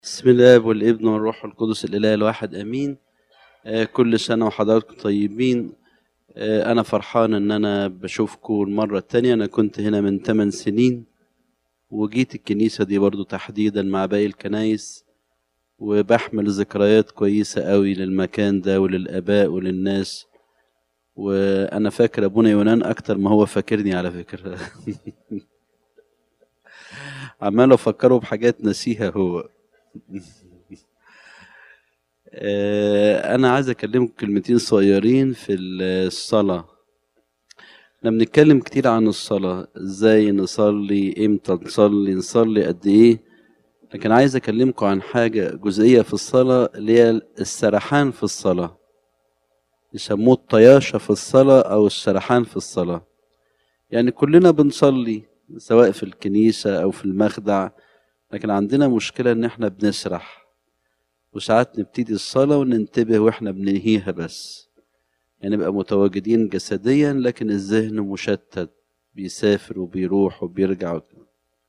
بسم الله والابن والروح القدس الاله الواحد امين آه، كل سنه وحضراتكم طيبين آه، انا فرحان ان انا بشوفكم المره التانية انا كنت هنا من 8 سنين وجيت الكنيسه دي برضو تحديدا مع باقي الكنايس وبحمل ذكريات كويسه قوي للمكان ده وللاباء وللناس وانا فاكر ابونا يونان اكتر ما هو فاكرني على فكره عمال افكره بحاجات نسيها هو آه، أنا عايز أكلمكم كلمتين صغيرين في الصلاة احنا بنتكلم كتير عن الصلاة ازاي نصلي امتى نصلي نصلي قد ايه لكن عايز اكلمكم عن حاجة جزئية في الصلاة اللي هي السرحان في الصلاة يسموه الطياشة في الصلاة أو السرحان في الصلاة يعني كلنا بنصلي سواء في الكنيسة أو في المخدع لكن عندنا مشكلة إن إحنا بنسرح وساعات نبتدي الصلاة وننتبه وإحنا بننهيها بس يعني نبقى متواجدين جسديا لكن الذهن مشتت بيسافر وبيروح وبيرجع وكده.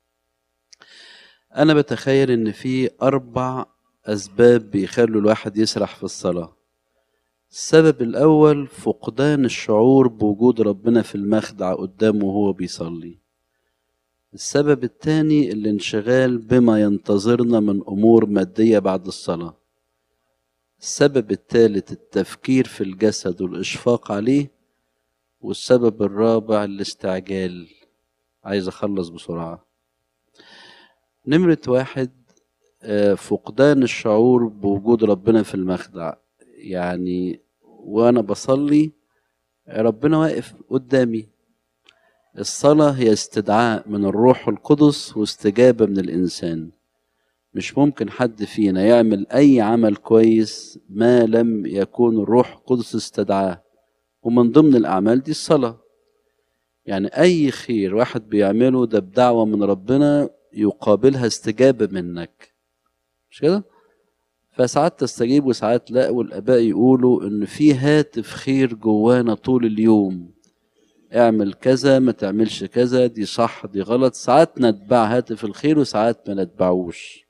أنا بتخيل إن في أربع أسباب بيخلوا الواحد يسرح في الصلاة السبب الأول فقدان الشعور بوجود ربنا في المخدع قدامه وهو بيصلي السبب الثاني الانشغال بما ينتظرنا من امور ماديه بعد الصلاه السبب الثالث التفكير في الجسد والاشفاق عليه والسبب الرابع الاستعجال عايز اخلص بسرعه نمره واحد آه، فقدان الشعور بوجود ربنا في المخدع يعني وانا بصلي ربنا واقف قدامي الصلاة هي استدعاء من الروح القدس واستجابة من الإنسان مش ممكن حد فينا يعمل أي عمل كويس ما لم يكون الروح القدس استدعاه ومن ضمن الأعمال دي الصلاة يعني أي خير واحد بيعمله ده بدعوة من ربنا يقابلها استجابة منك مش كده؟ فساعات تستجيب وساعات لا والآباء يقولوا إن في هاتف خير جوانا طول اليوم اعمل كذا ما تعملش كذا دي صح دي غلط ساعات نتبع هاتف الخير وساعات ما نتبعوش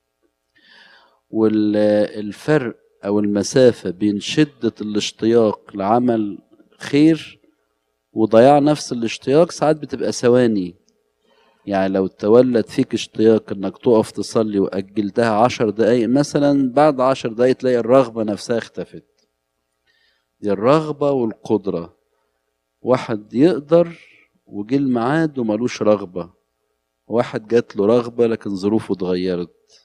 والفرق او المسافه بين شده الاشتياق لعمل خير وضياع نفس الاشتياق ساعات بتبقى ثواني يعني لو تولد فيك اشتياق انك تقف تصلي واجلتها عشر دقايق مثلا بعد عشر دقايق تلاقي الرغبه نفسها اختفت دي الرغبه والقدره واحد يقدر وجه الميعاد وملوش رغبة واحد جات له رغبة لكن ظروفه اتغيرت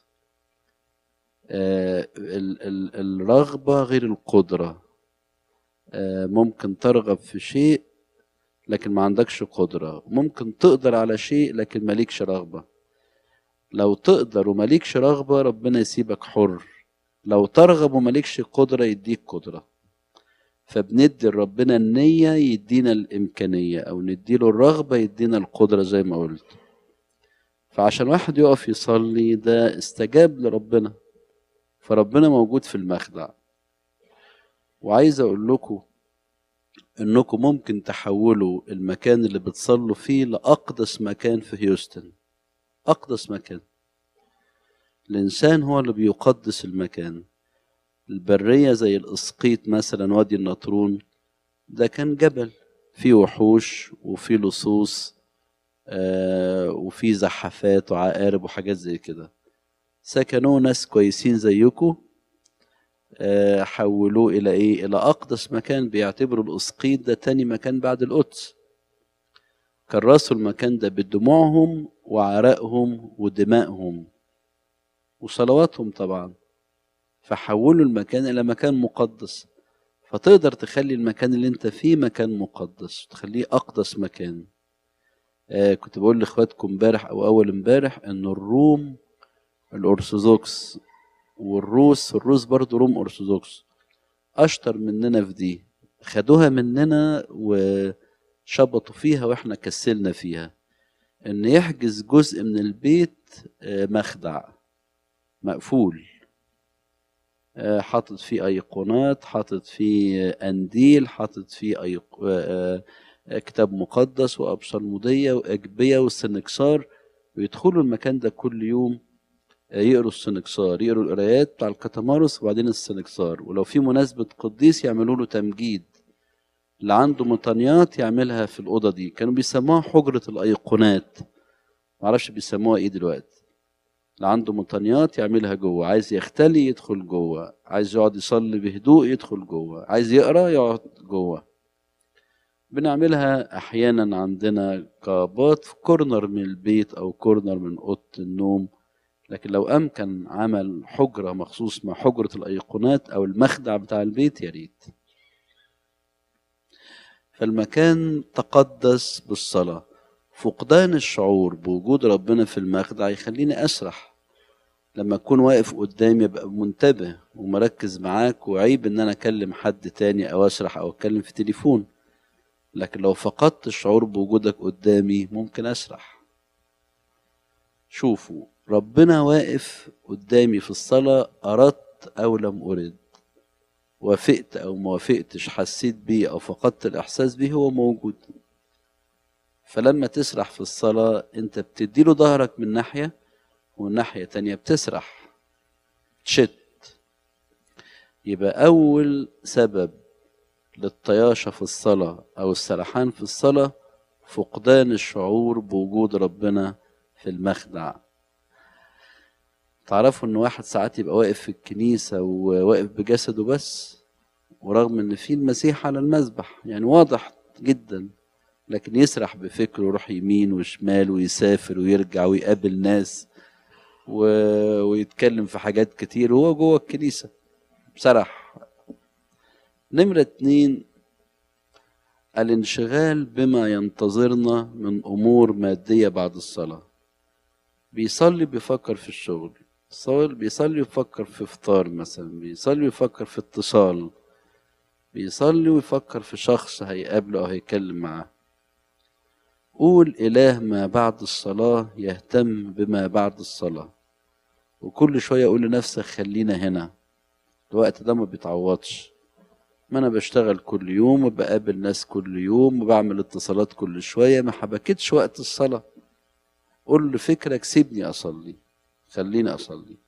آه ال ال الرغبة غير القدرة آه ممكن ترغب في شيء لكن ما عندكش قدرة ممكن تقدر على شيء لكن مالكش رغبة لو تقدر ومالكش رغبة ربنا يسيبك حر لو ترغب ومالكش قدرة يديك قدرة فبندي لربنا النية يدينا الإمكانية أو نديله الرغبة يدينا القدرة زي ما قلت فعشان واحد يقف يصلي ده استجاب لربنا فربنا موجود في المخدع وعايز أقول لكم إنكم ممكن تحولوا المكان اللي بتصلوا فيه لأقدس مكان في هيوستن أقدس مكان الإنسان هو اللي بيقدس المكان البرية زي الإسقيط مثلا وادي النطرون ده كان جبل فيه وحوش وفيه لصوص آه وفيه زحافات وعقارب وحاجات زي كده سكنوه ناس كويسين زيكم آه حولوه إلى إيه؟ إلى أقدس مكان بيعتبروا الإسقيط ده تاني مكان بعد القدس كرسوا المكان ده بدموعهم وعرقهم ودمائهم وصلواتهم طبعا فحولوا المكان الى مكان مقدس فتقدر تخلي المكان اللي انت فيه مكان مقدس تخليه اقدس مكان آه كنت بقول لاخواتكم امبارح او اول امبارح ان الروم الارثوذكس والروس الروس برضو روم ارثوذكس اشطر مننا في دي خدوها مننا وشبطوا فيها واحنا كسلنا فيها ان يحجز جزء من البيت آه مخدع مقفول حاطط فيه ايقونات حاطط فيه انديل حاطط فيه أيق... كتاب مقدس وابصالموديه واجبيه والسنكسار ويدخلوا المكان ده كل يوم يقروا السنكسار يقروا القرايات بتاع الكتمارس وبعدين السنكسار ولو في مناسبة قديس يعملوا له تمجيد اللي عنده مطانيات يعملها في الأوضة دي كانوا بيسموها حجرة الأيقونات معرفش بيسموها ايه دلوقتي اللي عنده مطانيات يعملها جوه عايز يختلي يدخل جوه عايز يقعد يصلي بهدوء يدخل جوه عايز يقرا يقعد جوه بنعملها احيانا عندنا كابات في كورنر من البيت او كورنر من اوضه النوم لكن لو امكن عمل حجره مخصوص مع حجره الايقونات او المخدع بتاع البيت يا ريت فالمكان تقدس بالصلاه فقدان الشعور بوجود ربنا في المخدع يخليني اسرح لما اكون واقف قدامي ابقى منتبه ومركز معاك وعيب ان انا اكلم حد تاني او اسرح او اتكلم في تليفون لكن لو فقدت الشعور بوجودك قدامي ممكن اسرح شوفوا ربنا واقف قدامي في الصلاة أردت أو لم أرد وافقت أو ما وافقتش حسيت بيه أو فقدت الإحساس بيه هو موجود فلما تسرح في الصلاة أنت بتديله ظهرك من ناحية ومن ناحية تانية بتسرح تشت يبقى أول سبب للطياشة في الصلاة أو السرحان في الصلاة فقدان الشعور بوجود ربنا في المخدع تعرفوا ان واحد ساعات يبقى واقف في الكنيسة وواقف بجسده بس ورغم ان في المسيح على المذبح يعني واضح جدا لكن يسرح بفكره يروح يمين وشمال ويسافر ويرجع ويقابل ناس و... ويتكلم في حاجات كتير وهو جوه الكنيسة سرح نمرة اتنين الانشغال بما ينتظرنا من أمور مادية بعد الصلاة بيصلي بيفكر في الشغل صال بيصلي ويفكر في فطار مثلا بيصلي ويفكر في اتصال بيصلي ويفكر في شخص هيقابله أو هيتكلم معاه قول إله ما بعد الصلاة يهتم بما بعد الصلاة وكل شوية قول لنفسك خلينا هنا الوقت ده ما بيتعوضش ما أنا بشتغل كل يوم وبقابل ناس كل يوم وبعمل اتصالات كل شوية ما حبكتش وقت الصلاة قول لفكرك سيبني أصلي خليني أصلي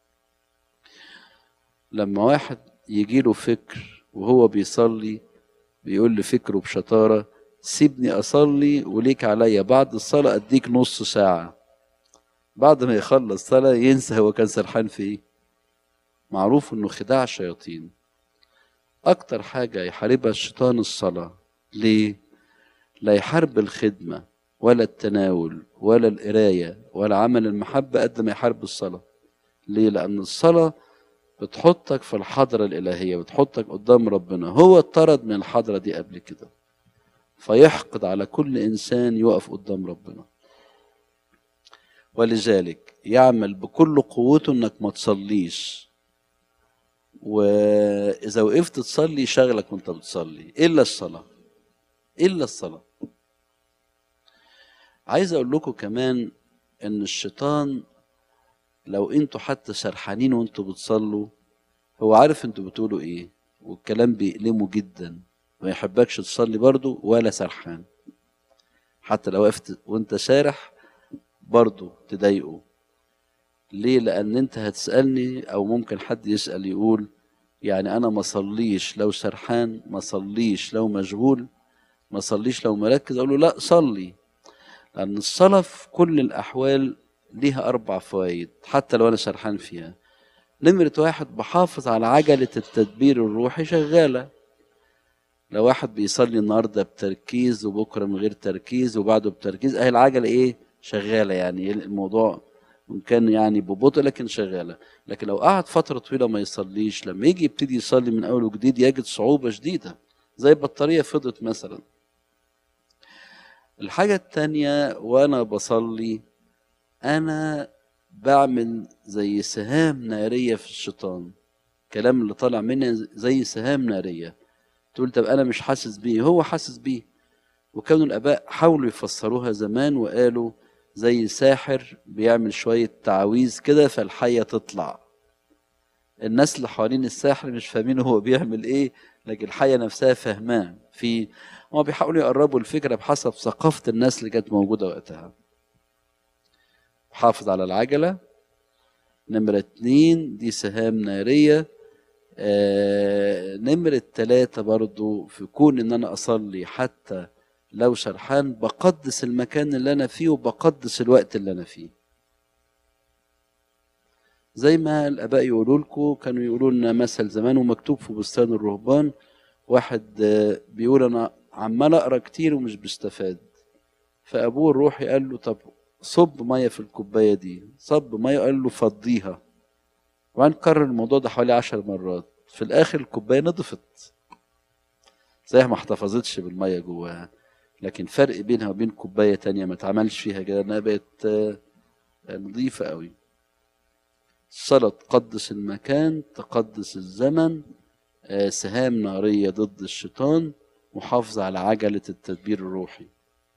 لما واحد يجيله فكر وهو بيصلي بيقول لفكره بشطارة سيبني أصلي وليك عليا بعد الصلاة أديك نص ساعة بعد ما يخلص صلاة ينسى هو كان سرحان في إيه معروف إنه خداع شياطين أكتر حاجة يحاربها الشيطان الصلاة ليه؟ لا يحارب الخدمة ولا التناول ولا القراية ولا عمل المحبة قد ما يحارب الصلاة ليه؟ لأن الصلاة بتحطك في الحضرة الإلهية بتحطك قدام ربنا هو اتطرد من الحضرة دي قبل كده فيحقد على كل إنسان يقف قدام ربنا ولذلك يعمل بكل قوته إنك ما تصليش وإذا وقفت تصلي يشغلك وأنت بتصلي إلا الصلاة إلا الصلاة عايز أقول لكم كمان إن الشيطان لو انتوا حتى سرحانين وانتوا بتصلوا هو عارف انتوا بتقولوا ايه والكلام بيألمه جدا ما يحبكش تصلي برضو ولا سرحان حتى لو وقفت وانت سارح برضو تضايقه ليه لان انت هتسألني او ممكن حد يسأل يقول يعني انا ما صليش لو سرحان ما صليش لو مشغول ما صليش لو مركز اقول له لا صلي لان الصلاة في كل الاحوال ليها أربع فوائد حتى لو أنا سرحان فيها نمرة واحد بحافظ على عجلة التدبير الروحي شغالة لو واحد بيصلي النهاردة بتركيز وبكرة من غير تركيز وبعده بتركيز أهي العجلة إيه شغالة يعني الموضوع وإن كان يعني ببطء لكن شغالة لكن لو قعد فترة طويلة ما يصليش لما يجي يبتدي يصلي من أول وجديد يجد صعوبة شديدة زي بطارية فضت مثلا الحاجة التانية وأنا بصلي انا بعمل زي سهام ناريه في الشيطان الكلام اللي طالع مني زي سهام ناريه تقول طب انا مش حاسس بيه هو حاسس بيه وكانوا الاباء حاولوا يفسروها زمان وقالوا زي ساحر بيعمل شويه تعاويذ كده فالحيه تطلع الناس اللي حوالين الساحر مش فاهمين هو بيعمل ايه لكن الحيه نفسها فاهماه في هما بيحاولوا يقربوا الفكره بحسب ثقافه الناس اللي كانت موجوده وقتها حافظ على العجلة نمرة اتنين دي سهام نارية آه نمرة تلاتة برضو في كون ان انا اصلي حتى لو سرحان بقدس المكان اللي انا فيه وبقدس الوقت اللي انا فيه زي ما الاباء يقولوا لكم كانوا يقولوا لنا مثل زمان ومكتوب في بستان الرهبان واحد آه، بيقول انا عمال اقرا كتير ومش بستفاد فابوه الروحي قال له طب صب ميه في الكوبايه دي صب ميه قال له فضيها وبعدين كرر الموضوع ده حوالي عشر مرات في الاخر الكوبايه نضفت صحيح ما احتفظتش بالميه جواها لكن فرق بينها وبين كوبايه تانية ما اتعملش فيها كده انها بقت آه، نظيفه قوي الصلاة تقدس المكان تقدس الزمن آه، سهام نارية ضد الشيطان محافظة على عجلة التدبير الروحي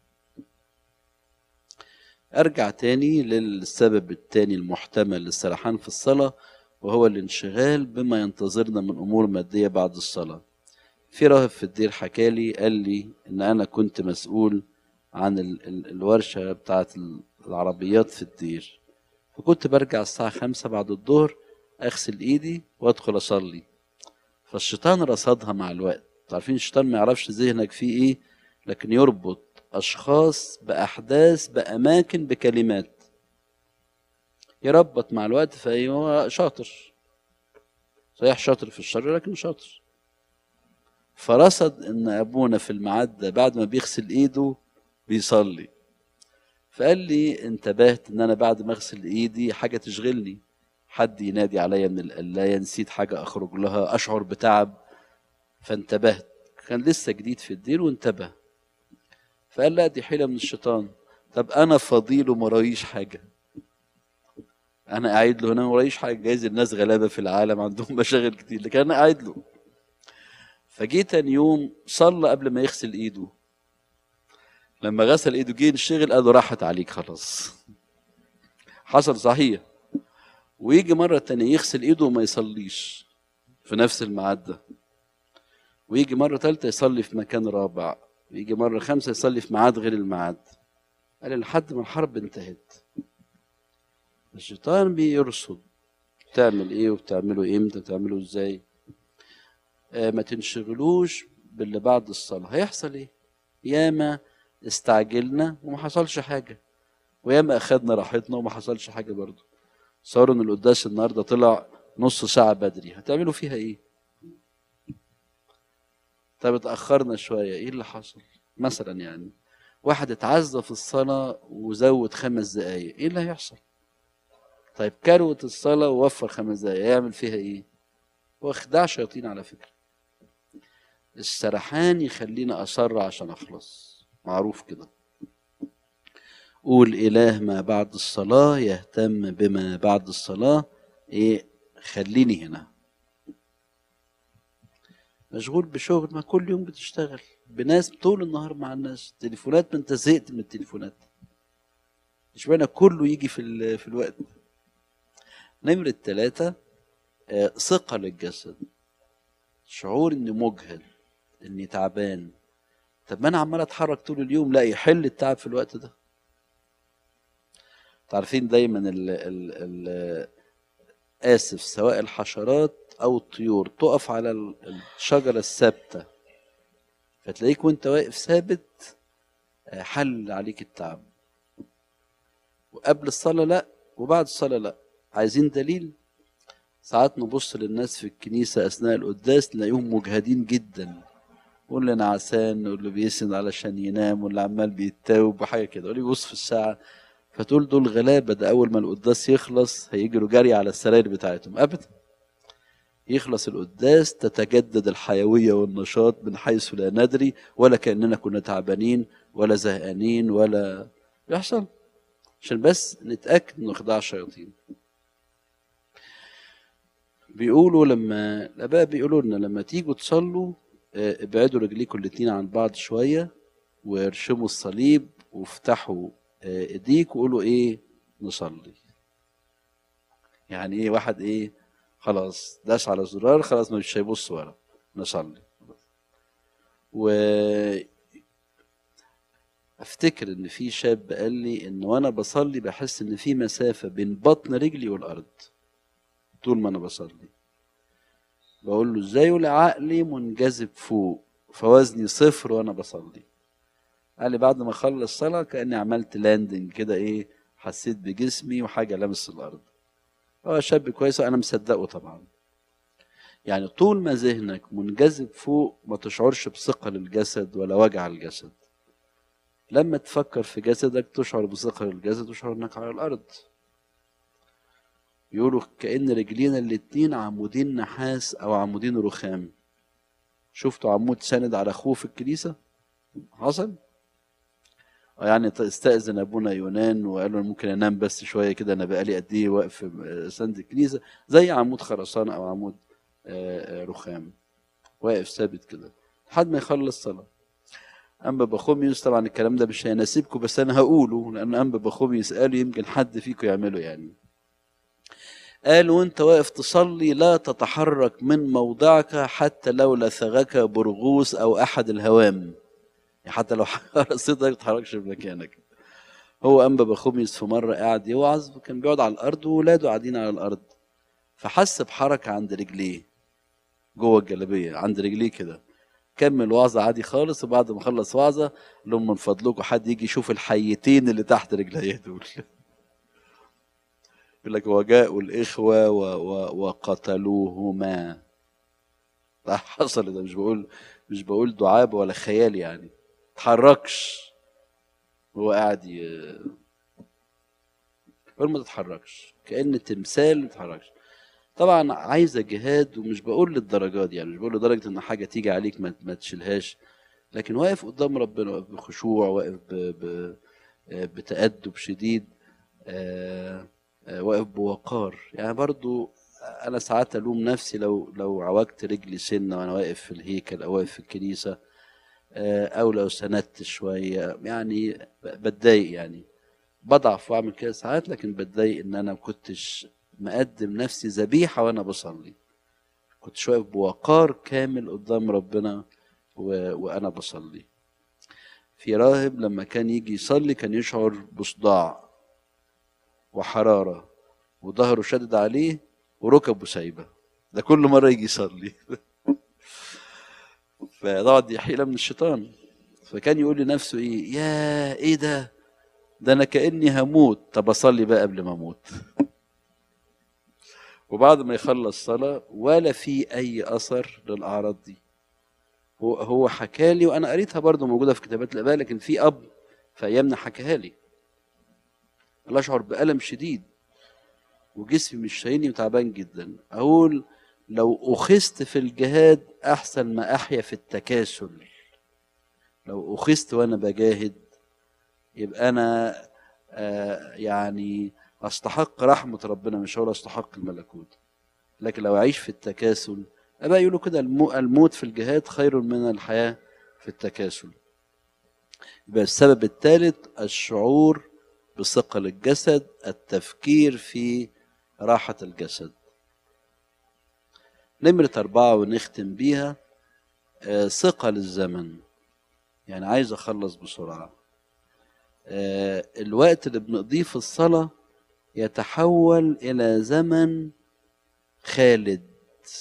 أرجع تاني للسبب التاني المحتمل للسرحان في الصلاة وهو الانشغال بما ينتظرنا من أمور مادية بعد الصلاة في راهب في الدير حكالي قال لي إن أنا كنت مسؤول عن ال ال الورشة بتاعة العربيات في الدير فكنت برجع الساعة خمسة بعد الظهر أغسل إيدي وأدخل أصلي فالشيطان رصدها مع الوقت عارفين الشيطان ما يعرفش ذهنك فيه إيه لكن يربط أشخاص بأحداث بأماكن بكلمات يربط مع الوقت فهو شاطر صحيح شاطر في الشر لكن شاطر فرصد ان ابونا في الميعاد ده بعد ما بيغسل ايده بيصلي فقال لي انتبهت ان انا بعد ما اغسل ايدي حاجه تشغلني حد ينادي عليا من القلايه نسيت حاجه اخرج لها اشعر بتعب فانتبهت كان لسه جديد في الدين وانتبه فقال لا دي حيله من الشيطان طب انا فضيل وما رايش حاجه انا قاعد له هنا ما رايش حاجه جايز الناس غلابه في العالم عندهم مشاغل كتير لكن انا قاعد له فجه تاني يوم صلى قبل ما يغسل ايده لما غسل ايده جه ينشغل قال له راحت عليك خلاص حصل صحيح ويجي مرة تانية يغسل ايده وما يصليش في نفس الميعاد ده ويجي مرة تالتة يصلي في مكان رابع ويجي مرة خامسة يصلي في ميعاد غير الميعاد قال لحد ما الحرب انتهت الشيطان بيرصد تعمل ايه وبتعمله امتى وتعمله ازاي آه ما تنشغلوش باللي بعد الصلاة هيحصل ايه ياما استعجلنا وما حصلش حاجة وياما اخدنا راحتنا وما حصلش حاجة برضه صاروا ان القداس النهارده طلع نص ساعة بدري هتعملوا فيها ايه طب اتأخرنا شوية ايه اللي حصل مثلا يعني واحد اتعزى في الصلاة وزود خمس دقايق ايه اللي هيحصل طيب كروت الصلاة ووفر خمس دقايق يعمل فيها ايه هو خداع شياطين على فكرة السرحان يخليني أسرع عشان أخلص معروف كده قول إله ما بعد الصلاة يهتم بما بعد الصلاة إيه خليني هنا مشغول بشغل ما كل يوم بتشتغل بناس طول النهار مع الناس تليفونات ما انت زهقت من التليفونات اشمعنى كله يجي في ال- في الوقت نمرة ثلاثة آه، ثقة للجسد شعور اني مجهد اني تعبان طب ما انا عمال اتحرك طول اليوم لا يحل التعب في الوقت ده تعرفين دايما ال ال ال اسف سواء الحشرات او الطيور تقف على ال- الشجره الثابته فتلاقيك وانت واقف ثابت آه، حل عليك التعب وقبل الصلاه لا وبعد الصلاه لا عايزين دليل ساعات نبص للناس في الكنيسه اثناء القداس نلاقيهم مجهدين جدا واللي نعسان واللي بيسند علشان ينام واللي عمال بيتاوب وحاجه كده واللي يبص في الساعه فتقول دول غلابه ده اول ما القداس يخلص هيجروا جري على السراير بتاعتهم ابدا يخلص القداس تتجدد الحيويه والنشاط من حيث لا ندري ولا كاننا كنا تعبانين ولا زهقانين ولا يحصل عشان بس نتاكد انه خداع شياطين بيقولوا لما الاباء بيقولوا لنا لما تيجوا تصلوا آه، ابعدوا رجليكم الاتنين عن بعض شويه وارشموا الصليب وافتحوا آه، ايديك وقولوا ايه نصلي يعني ايه واحد ايه خلاص داس على زرار خلاص مش هيبص ورا نصلي و افتكر ان في شاب قال لي ان وانا بصلي بحس ان في مسافه بين بطن رجلي والارض طول ما انا بصلي بقول له ازاي يقول لي عقلي منجذب فوق فوزني صفر وانا بصلي قال لي بعد ما اخلص صلاه كاني عملت لاندنج كده ايه حسيت بجسمي وحاجه لمس الارض هو شاب كويس وانا مصدقه طبعا يعني طول ما ذهنك منجذب فوق ما تشعرش بثقل الجسد ولا وجع الجسد لما تفكر في جسدك تشعر بثقل الجسد وتشعر انك على الارض يقولوا كأن رجلينا الاتنين عمودين نحاس او عمودين رخام شفتوا عمود ساند على اخوه في الكنيسه حصل يعني استأذن ابونا يونان وقال له ممكن انام بس شويه كده انا بقالي قد ايه واقف في سند الكنيسه زي عمود خرسانه او عمود آه، آه، رخام واقف ثابت كده لحد ما يخلص صلاه اما بخوميوس طبعا الكلام ده مش هيناسبكم بس انا هقوله لان اما بخوميوس قالوا يمكن حد فيكم يعمله يعني قال وانت واقف تصلي لا تتحرك من موضعك حتى لو لثغك برغوث او احد الهوام يعني حتى لو رصيدك ما تتحركش في مكانك هو انبا بخوميس في مره قاعد يوعظ وكان بيقعد على الارض وولاده قاعدين على الارض فحس بحركه عند رجليه جوه الجلابيه عند رجليه كده كمل وعظه عادي خالص وبعد ما خلص وعظه قال لهم من فضلكم حد يجي يشوف الحيتين اللي تحت رجليه دول يقول لك وجاءوا الإخوة و و وقتلوهما ده حصل ده مش بقول مش بقول دعابة ولا خيال يعني تحركش هو قاعد ي... يقول ما تتحركش كأن تمثال ما تتحركش طبعا عايزة جهاد ومش بقول للدرجات دي يعني مش بقول لدرجة ان حاجة تيجي عليك ما, ما تشيلهاش لكن واقف قدام ربنا واقف بخشوع واقف ب... ب... بتأدب شديد آه واقف بوقار يعني برضو انا ساعات الوم نفسي لو لو عوجت رجلي سنه وانا واقف في الهيكل او واقف في الكنيسه او لو سندت شويه يعني بتضايق يعني بضعف واعمل كده ساعات لكن بتضايق ان انا ما كنتش مقدم نفسي ذبيحه وانا بصلي كنت واقف بوقار كامل قدام ربنا و... وانا بصلي في راهب لما كان يجي يصلي كان يشعر بصداع وحرارة وظهره شدد عليه وركبه سايبة ده كل مرة يجي يصلي فطبعا دي حيلة من الشيطان فكان يقول لنفسه ايه يا ايه ده ده انا كاني هموت طب اصلي بقى قبل ما اموت وبعد ما يخلص صلاة ولا في أي أثر للأعراض دي هو هو حكى لي وأنا قريتها برضو موجودة في كتابات الآباء لكن في أب في أيامنا حكاها لي أنا أشعر بألم شديد وجسمي مش شايلني وتعبان جدا أقول لو أخذت في الجهاد أحسن ما أحيا في التكاسل لو أخذت وأنا بجاهد يبقى أنا آه يعني أستحق رحمة ربنا مش هقول أستحق الملكوت لكن لو أعيش في التكاسل أبقى يقولوا كده الموت في الجهاد خير من الحياة في التكاسل يبقى السبب الثالث الشعور بثقل الجسد التفكير في راحة الجسد نمرة أربعة ونختم بيها آه ثقل الزمن يعني عايز أخلص بسرعة آه الوقت اللي بنقضيه في الصلاة يتحول إلى زمن خالد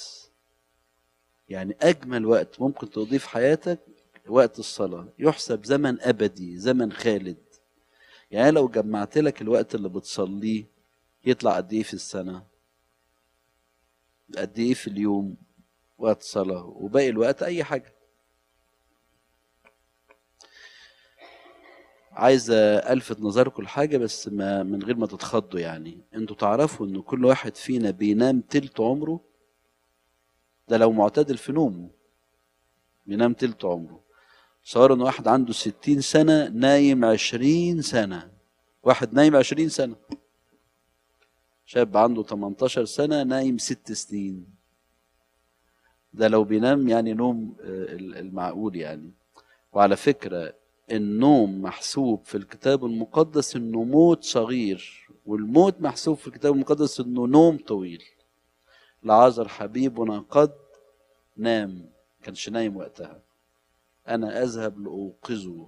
يعني أجمل وقت ممكن تقضيه في حياتك وقت الصلاة يحسب زمن أبدي زمن خالد يعني لو جمعت لك الوقت اللي بتصليه يطلع قد ايه في السنة قد ايه في اليوم وقت صلاة وباقي الوقت أي حاجة عايز ألفت نظركم لحاجة بس ما من غير ما تتخضوا يعني انتوا تعرفوا ان كل واحد فينا بينام تلت عمره ده لو معتدل في نومه بينام تلت عمره صار ان واحد عنده ستين سنة نايم عشرين سنة واحد نايم عشرين سنة شاب عنده 18 سنة نايم ست سنين ده لو بينام يعني نوم المعقول يعني وعلى فكرة النوم محسوب في الكتاب المقدس انه موت صغير والموت محسوب في الكتاب المقدس انه نوم طويل لعازر حبيبنا قد نام كانش نايم وقتها انا اذهب لاوقظه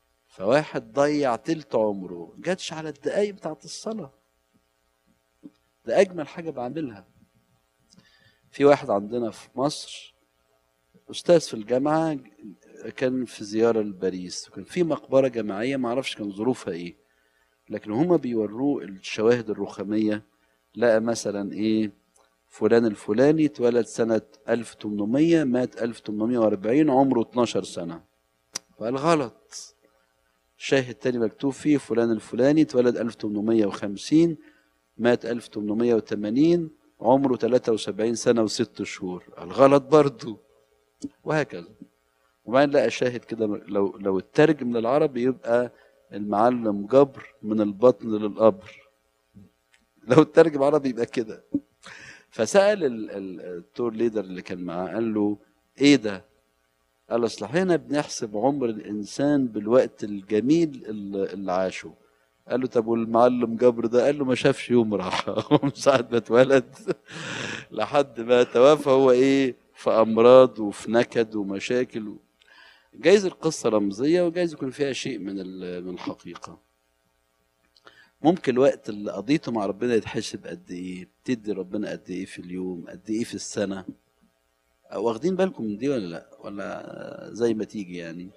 فواحد ضيع تلت عمره جاتش على الدقايق بتاعت الصلاة ده اجمل حاجه بعملها في واحد عندنا في مصر استاذ في الجامعه كان في زياره لباريس وكان في مقبره جماعيه ما اعرفش كان ظروفها ايه لكن هما بيوروه الشواهد الرخاميه لقى مثلا ايه فلان الفلاني اتولد سنة 1800 مات 1840 عمره 12 سنة فقال غلط شاهد تاني مكتوب فيه فلان الفلاني اتولد 1850 مات 1880 عمره 73 سنة وست شهور قال غلط برضه وهكذا وبعدين لقى شاهد كده لو لو اترجم للعربي يبقى المعلم جبر من البطن للقبر لو اترجم عربي يبقى كده فسأل ال- ال- التور ليدر اللي كان معاه قال له ايه ده؟ قال اصل احنا بنحسب عمر الانسان بالوقت الجميل اللي اللي عاشه قال له طب والمعلم جبر ده قال له ما شافش يوم راحه من ساعه ما اتولد لحد ما توفى هو ايه في امراض وفي نكد ومشاكل و... جايز القصه رمزيه وجايز يكون فيها شيء من ال- من الحقيقه ممكن الوقت اللي قضيته مع ربنا يتحسب قد ايه بتدي ربنا قد ايه في اليوم قد ايه في السنه واخدين بالكم من دي ولا لا ولا زي ما تيجي يعني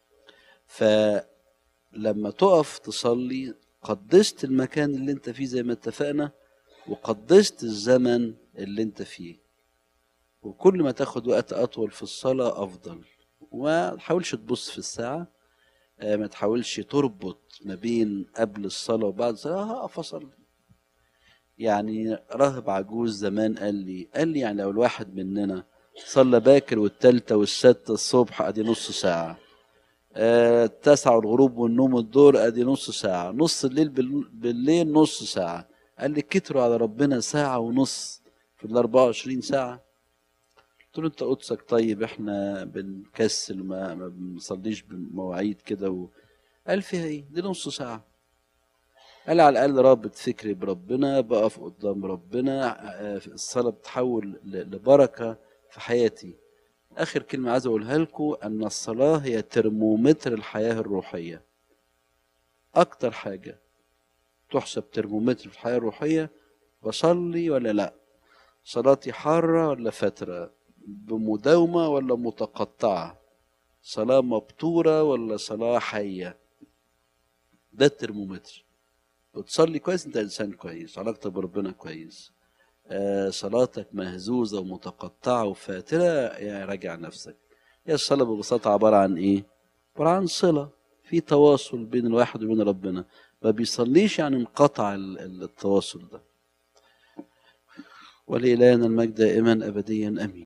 فلما تقف تصلي قدست المكان اللي انت فيه زي ما اتفقنا وقدست الزمن اللي انت فيه وكل ما تاخد وقت اطول في الصلاه افضل وما تحاولش تبص في الساعه آه، ما تحاولش تربط ما بين قبل الصلاه وبعد الصلاه هقف اصلي يعني راهب عجوز زمان قال لي قال لي يعني لو الواحد مننا صلى باكر والتالتة والستة الصبح ادي نص ساعة آه، التاسعة والغروب والنوم الدور ادي نص ساعة نص الليل بال- بالليل نص ساعة قال لي كتروا على ربنا ساعة ونص في ال 24 ساعة قلت له انت قدسك طيب احنا بنكسل ما, ما بنصليش بمواعيد كده و... قال فيها ايه دي نص ساعة قال على الأقل رابط فكري بربنا بقف قدام ربنا آه، الصلاة بتحول ل- لبركة في حياتي آخر كلمة عايز أقولها لكم أن الصلاة هي ترمومتر الحياة الروحية أكتر حاجة تحسب ترمومتر في الحياة الروحية بصلي ولا لأ صلاتي حارة ولا فترة بمداومة ولا متقطعة صلاة مبتورة ولا صلاة حية ده الترمومتر بتصلي كويس انت انسان كويس علاقتك بربنا كويس آه صلاتك مهزوزة ومتقطعة وفاترة يعني راجع نفسك هي الصلاة ببساطة عبارة عن ايه عبارة عن صلة في تواصل بين الواحد وبين ربنا ما بيصليش يعني انقطع ال- ال- التواصل ده ولإلهنا المجد دائما أبديا أمين